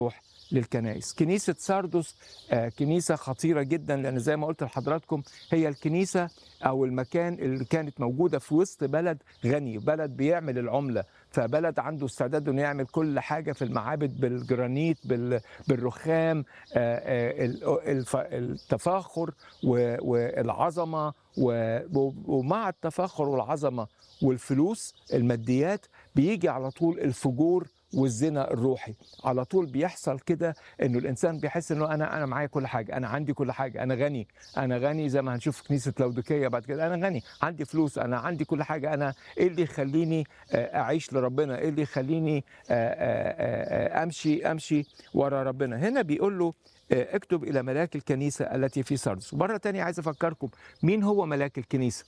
روح للكنائس كنيسة ساردس آه، كنيسة خطيرة جدا لأن زي ما قلت لحضراتكم هي الكنيسة أو المكان اللي كانت موجودة في وسط بلد غني بلد بيعمل العملة فبلد عنده استعداد انه يعمل كل حاجه في المعابد بالجرانيت بال- بالرخام آه، آه، ال- الف- التفاخر و- والعظمه و- ومع التفاخر والعظمه والفلوس الماديات بيجي على طول الفجور والزنا الروحي على طول بيحصل كده انه الانسان بيحس انه انا انا معايا كل حاجه انا عندي كل حاجه انا غني انا غني زي ما هنشوف في كنيسه لوديكيه بعد كده انا غني عندي فلوس انا عندي كل حاجه انا ايه اللي يخليني آه، اعيش لربنا ايه اللي يخليني آه، آه، آه، امشي امشي ورا ربنا هنا بيقول له آه، اكتب الى ملاك الكنيسه التي في سردس ومره تانية عايز افكركم مين هو ملاك الكنيسه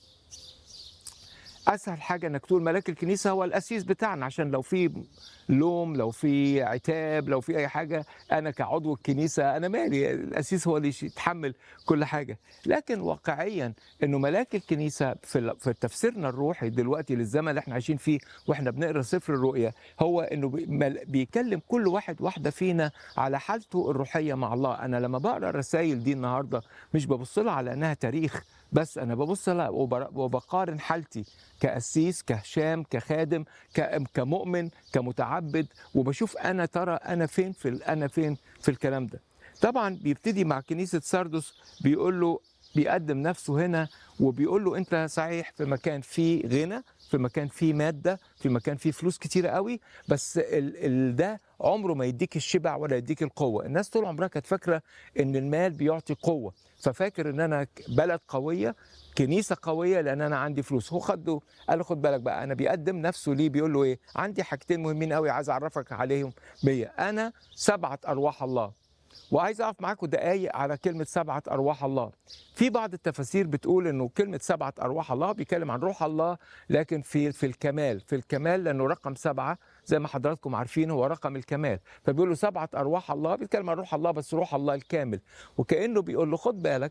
اسهل حاجه انك تقول ملاك الكنيسه هو الاسيس بتاعنا عشان لو في لوم لو في عتاب لو في اي حاجه انا كعضو الكنيسه انا مالي الاسيس هو اللي يتحمل كل حاجه لكن واقعيا انه ملاك الكنيسه في ال- في تفسيرنا الروحي دلوقتي للزمن اللي احنا عايشين فيه واحنا بنقرا سفر الرؤيا هو انه بي- مل- بيكلم كل واحد واحده فينا على حالته الروحيه مع الله انا لما بقرا الرسائل دي النهارده مش ببص لها على انها تاريخ بس انا ببص لها وبر- وبقارن حالتي كأسيس كهشام كخادم ك- كمؤمن كمتعبد وبشوف انا ترى انا فين في ال- انا فين في الكلام ده طبعا بيبتدي مع كنيسه ساردس بيقول له بيقدم نفسه هنا وبيقول له انت صحيح في مكان فيه غنى في مكان فيه ماده في مكان فيه فلوس كتيره قوي بس ال ال ده عمره ما يديك الشبع ولا يديك القوه الناس طول عمرها كانت فاكره ان المال بيعطي قوه ففاكر ان انا بلد قويه كنيسه قويه لان انا عندي فلوس هو خده قال له خد بالك بقى انا بيقدم نفسه ليه بيقول له ايه عندي حاجتين مهمين قوي عايز اعرفك عليهم بيا انا سبعه ارواح الله وعايز اقف معاكم دقايق على كلمه سبعه ارواح الله في بعض التفاسير بتقول انه كلمه سبعه ارواح الله بيتكلم عن روح الله لكن في في الكمال في الكمال لانه رقم سبعه زي ما حضراتكم عارفين هو رقم الكمال فبيقول له سبعه ارواح الله بيتكلم عن روح الله بس روح الله الكامل وكانه بيقول له خد بالك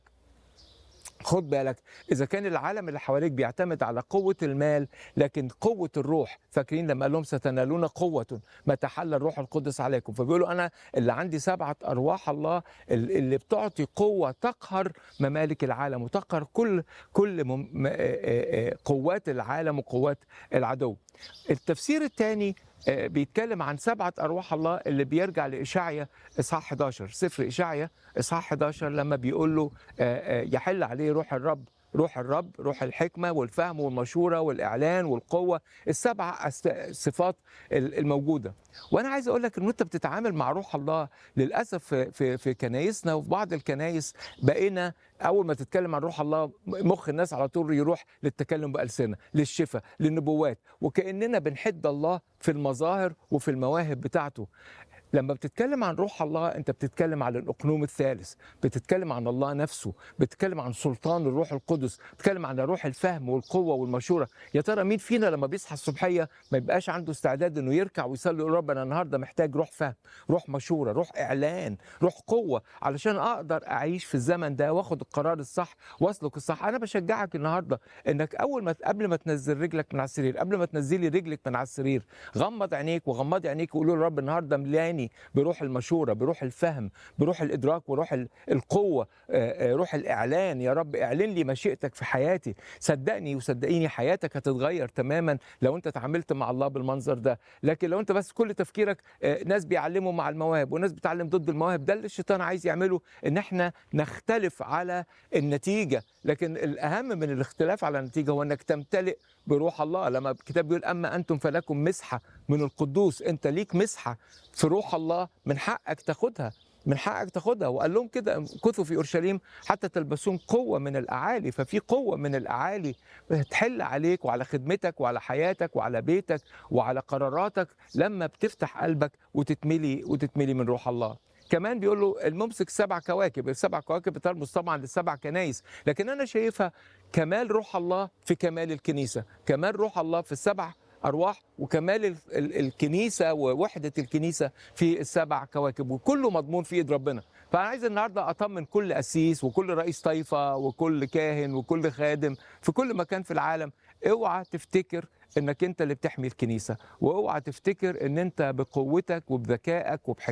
خد بالك اذا كان العالم اللي حواليك بيعتمد على قوه المال لكن قوه الروح فاكرين لما قال لهم ستنالون قوه ما تحل الروح القدس عليكم فبيقولوا انا اللي عندي سبعه ارواح الله اللي بتعطي قوه تقهر ممالك العالم وتقهر كل كل مم- م- آه- آه- آه قوات العالم وقوات العدو التفسير الثاني بيتكلم عن سبعة أرواح الله اللي بيرجع لإشعيا إصحاح 11 سفر إشعيا إصحاح 11 لما بيقول له آه، آه، يحل عليه روح الرب روح الرب روح الحكمة والفهم والمشورة والإعلان والقوة السبع أس- صفات ال- الموجودة وأنا عايز أقول لك إن أنت بتتعامل مع روح الله للأسف في, في, في كنايسنا وفي بعض الكنايس بقينا أول ما تتكلم عن روح الله مخ الناس على طول يروح للتكلم بألسنة للشفاء للنبوات وكأننا بنحد الله في المظاهر وفي المواهب بتاعته لما بتتكلم عن روح الله انت بتتكلم عن الاقنوم الثالث بتتكلم عن الله نفسه بتتكلم عن سلطان الروح القدس بتتكلم عن روح الفهم والقوه والمشوره يا ترى مين فينا لما بيصحى الصبحيه ما يبقاش عنده استعداد انه يركع ويصلي يقول رب انا النهارده محتاج روح فهم روح مشوره روح اعلان روح قوه علشان اقدر اعيش في الزمن ده واخد القرار الصح واسلك الصح انا بشجعك النهارده انك اول ما قبل ما تنزل رجلك من على السرير قبل ما تنزلي رجلك من على السرير غمض عينيك وغمضي عينيك وقولوا له رب النهارده ملاني بروح المشوره بروح الفهم بروح الادراك وروح ال- القوه آه، آه، روح الاعلان يا رب اعلن لي مشيئتك في حياتي صدقني وصدقيني حياتك هتتغير تماما لو انت تعاملت مع الله بالمنظر ده لكن لو انت بس كل تفكيرك آه، ناس بيعلموا مع المواهب وناس بتعلم ضد المواهب ده اللي الشيطان عايز يعمله ان احنا نختلف على النتيجه لكن الاهم من الاختلاف على النتيجه هو انك تمتلئ بروح الله لما الكتاب بيقول اما انتم فلكم مسحه من القدوس انت ليك مسحه في روح الله من حقك تاخدها من حقك تاخدها وقال لهم كده كثوا في اورشليم حتى تلبسون قوه من الاعالي ففي قوه من الاعالي تحل عليك وعلى خدمتك وعلى حياتك وعلى بيتك وعلى قراراتك لما بتفتح قلبك وتتملي وتتملي من روح الله كمان بيقول له الممسك سبع كواكب السبع كواكب بترمز طبعا للسبع كنايس لكن انا شايفها كمال روح الله في كمال الكنيسه كمال روح الله في السبع ارواح وكمال ال- ال- الكنيسه ووحده الكنيسه في السبع كواكب وكله مضمون في ايد ربنا فانا عايز النهارده اطمن كل قسيس وكل رئيس طائفه وكل كاهن وكل خادم في كل مكان في العالم اوعى تفتكر انك انت اللي بتحمي الكنيسه واوعى تفتكر ان انت بقوتك وبذكائك وبحكمتك